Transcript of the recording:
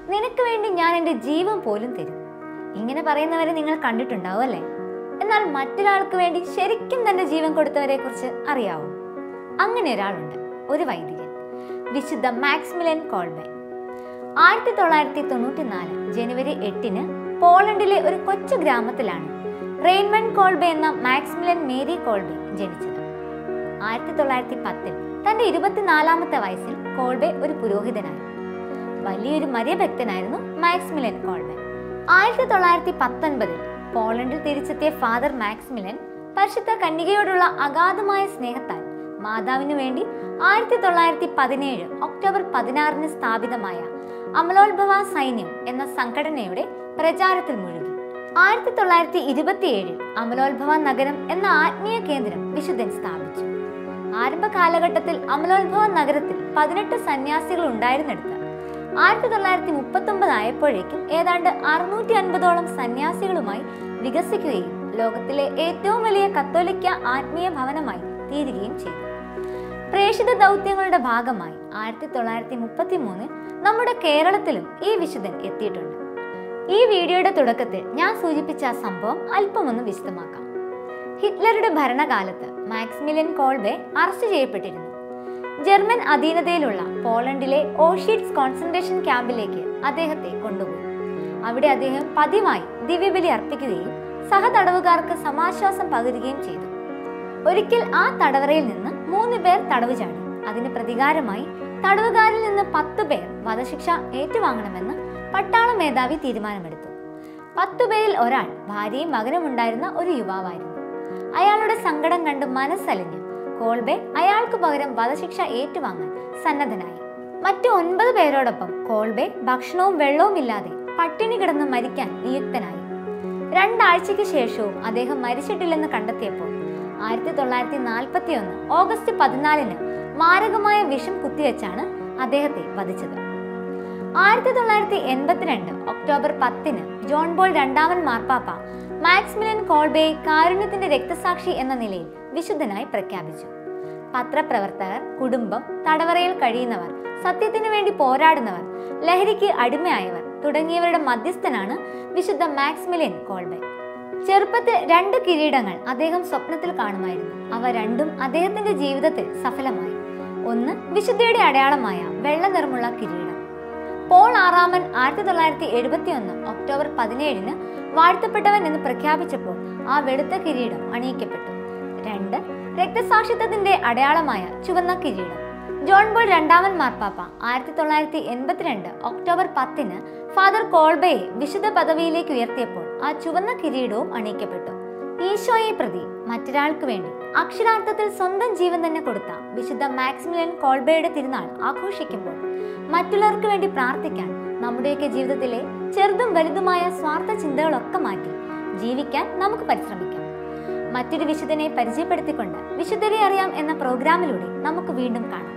നിനക്ക് വേണ്ടി ഞാൻ എൻ്റെ ജീവൻ പോലും തരും ഇങ്ങനെ പറയുന്നവരെ നിങ്ങൾ കണ്ടിട്ടുണ്ടാവും അല്ലേ എന്നാൽ മറ്റൊരാൾക്ക് വേണ്ടി ശരിക്കും തന്റെ ജീവൻ കൊടുത്തവരെ കുറിച്ച് അറിയാവോ അങ്ങനെ ഒരാളുണ്ട് ഒരു വൈദികൻ വിശുദ്ധ മാക്സ്മിലൻ കോൾബെ ആയിരത്തി തൊള്ളായിരത്തി തൊണ്ണൂറ്റി നാല് ജനുവരി എട്ടിന് പോളണ്ടിലെ ഒരു കൊച്ചു ഗ്രാമത്തിലാണ് റെയിൻമൺ കോൾബെ എന്ന മാക്സ്മിലൻ മേരി കോൾബെ ജനിച്ചത് ആയിരത്തി തൊള്ളായിരത്തി പത്തിൽ തന്റെ ഇരുപത്തിനാലാമത്തെ വയസ്സിൽ കോൾബെ ഒരു പുരോഹിതനായി വലിയൊരു മര്യഭക്തനായിരുന്നു മാക്സ്മിലൻ കോൾബെ ആയിരത്തി തൊള്ളായിരത്തി പത്തൊൻപതിൽ പോളണ്ടിൽ തിരിച്ചെത്തിയ ഫാദർ മാക്സ്മിലൻ പരിശുദ്ധ കന്യകയോടുള്ള അഗാധമായ സ്നേഹത്താൽ മാതാവിനു വേണ്ടി ആയിരത്തി തൊള്ളായിരത്തി പതിനേഴ് ഒക്ടോബർ പതിനാറിന് സ്ഥാപിതമായ അമലോത്ഭവ സൈന്യം എന്ന സംഘടനയുടെ പ്രചാരത്തിൽ മുഴുകി ആയിരത്തി തൊള്ളായിരത്തി ഇരുപത്തിയേഴിൽ അമലോത്ഭവ നഗരം എന്ന ആത്മീയ കേന്ദ്രം വിശുദ്ധൻ സ്ഥാപിച്ചു ആരംഭ കാലഘട്ടത്തിൽ അമലോത്ഭവ നഗരത്തിൽ പതിനെട്ട് സന്യാസികൾ ഉണ്ടായിരുന്നിടത്ത് ആയിരത്തി തൊള്ളായിരത്തി മുപ്പത്തി ഒമ്പത് ആയപ്പോഴേക്കും ഏതാണ്ട് അറുന്നൂറ്റി അൻപതോളം സന്യാസികളുമായി വികസിക്കുകയും ലോകത്തിലെ ഏറ്റവും വലിയ കത്തോലിക്ക ആത്മീയ ഭവനമായി തീരുകയും ചെയ്തു പ്രേഷിത ദൗത്യങ്ങളുടെ ഭാഗമായി ആയിരത്തി തൊള്ളായിരത്തി മുപ്പത്തി മൂന്നിൽ നമ്മുടെ കേരളത്തിലും ഈ വിശുദ്ധൻ എത്തിയിട്ടുണ്ട് ഈ വീഡിയോയുടെ തുടക്കത്തിൽ ഞാൻ സൂചിപ്പിച്ച ആ സംഭവം അല്പമൊന്ന് വിശദമാക്കാം ഹിറ്റ്ലറുടെ ഭരണകാലത്ത് മാക്സിമിലിയൻ കോൾബെ അറസ്റ്റ് ചെയ്യപ്പെട്ടിരുന്നു ജർമ്മൻ അധീനതയിലുള്ള പോളണ്ടിലെ ഓഷീറ്റ്സ് കോൺസെൻട്രേഷൻ ക്യാമ്പിലേക്ക് അദ്ദേഹത്തെ കൊണ്ടുപോയി അവിടെ അദ്ദേഹം പതിവായി ദിവ്യബലി അർപ്പിക്കുകയും സഹതടവുകാർക്ക് സമാശ്വാസം പകരുകയും ചെയ്തു ഒരിക്കൽ ആ തടവറയിൽ നിന്ന് മൂന്ന് പേർ തടവ് ചാടി അതിന് പ്രതികാരമായി തടവുകാരിൽ നിന്ന് പത്ത് പേർ വധശിക്ഷ ഏറ്റുവാങ്ങണമെന്ന് പട്ടാള മേധാവി തീരുമാനമെടുത്തു പത്തു പേരിൽ ഒരാൾ ഭാര്യയും മകനും ഉണ്ടായിരുന്ന ഒരു യുവാവായിരുന്നു അയാളുടെ സങ്കടം കണ്ട് മനസ്സലിഞ്ഞ് കോൾബെ അയാൾക്ക് പകരം വധശിക്ഷ ഏറ്റുവാങ്ങാൻ സന്നദ്ധനായി മറ്റു ഒൻപത് പേരോടൊപ്പം കോൾബെ ഭക്ഷണവും വെള്ളവും ഇല്ലാതെ പട്ടിണി കിടന്ന് മരിക്കാൻ നിയുക്തനായി രണ്ടാഴ്ചയ്ക്ക് ശേഷവും അദ്ദേഹം മരിച്ചിട്ടില്ലെന്ന് കണ്ടെത്തിയപ്പോൾ ആയിരത്തി തൊള്ളായിരത്തി നാൽപ്പത്തി ഒന്ന് ഓഗസ്റ്റ് പതിനാലിന് മാരകമായ വിഷം കുത്തിവെച്ചാണ് അദ്ദേഹത്തെ വധിച്ചത് ആയിരത്തി തൊള്ളായിരത്തി എൺപത്തിരണ്ട് ഒക്ടോബർ പത്തിന് ജോൺ ബോൾ രണ്ടാമൻ മാർപ്പാപ്പ മാക്സ്മിലിയൻ കോൾബെയെ കാരുണ്യത്തിന്റെ രക്തസാക്ഷി എന്ന നിലയിൽ വിശുദ്ധനായി പ്രഖ്യാപിച്ചു പത്രപ്രവർത്തകർ കുടുംബം തടവറയിൽ കഴിയുന്നവർ സത്യത്തിനു വേണ്ടി പോരാടുന്നവർ ലഹരിക്ക് അടിമയായവർ തുടങ്ങിയവരുടെ മധ്യസ്ഥനാണ് വിശുദ്ധ മാക്സ്മിലിയൻ കോൾബെ ചെറുപ്പത്തിൽ രണ്ട് കിരീടങ്ങൾ അദ്ദേഹം സ്വപ്നത്തിൽ കാണുമായിരുന്നു അവ രണ്ടും അദ്ദേഹത്തിന്റെ ജീവിതത്തിൽ സഫലമായി ഒന്ന് വിശുദ്ധിയുടെ അടയാളമായ വെള്ള നിറമുള്ള കിരീടം പോൾ ആറാമൻ ആയിരത്തി തൊള്ളായിരത്തി എഴുപത്തി ഒന്ന് ഒക്ടോബർ പതിനേഴിന് വാഴ്ത്തപ്പെട്ടവൻ എന്ന് പ്രഖ്യാപിച്ചപ്പോൾ ആ വെളുത്ത കിരീടം അണിയിക്കപ്പെട്ടു രണ്ട് രക്തസാക്ഷിത്വത്തിന്റെ അടയാളമായ ചുവന്ന കിരീടം ജോൺ ബോൾ രണ്ടാമൻ മാർപ്പാപ്പ ആയിരത്തി തൊള്ളായിരത്തി എൺപത്തിരണ്ട് ഒക്ടോബർ പത്തിന് ഫാദർ കോൾബയെ വിശുദ്ധ പദവിയിലേക്ക് ഉയർത്തിയപ്പോൾ ആ ചുവന്ന കിരീടവും അണിയിക്കപ്പെട്ടു ഈശോയെ പ്രതി മറ്റൊരാൾക്ക് വേണ്ടി അക്ഷരാർത്ഥത്തിൽ സ്വന്തം ജീവൻ തന്നെ കൊടുത്ത വിശുദ്ധ മാക്സിമിലിയൻ കോൾബയുടെ തിരുനാൾ ആഘോഷിക്കുമ്പോൾ മറ്റുള്ളവർക്ക് വേണ്ടി പ്രാർത്ഥിക്കാൻ നമ്മുടെയൊക്കെ ജീവിതത്തിലെ ചെറുതും വലുതുമായ സ്വാർത്ഥ ചിന്തകളൊക്കെ മാറ്റി ജീവിക്കാൻ നമുക്ക് പരിശ്രമിക്കാം മറ്റൊരു വിശുദ്ധനെ പരിചയപ്പെടുത്തിക്കൊണ്ട് വിശുദ്ധരെ അറിയാം എന്ന പ്രോഗ്രാമിലൂടെ നമുക്ക് വീണ്ടും കാണാം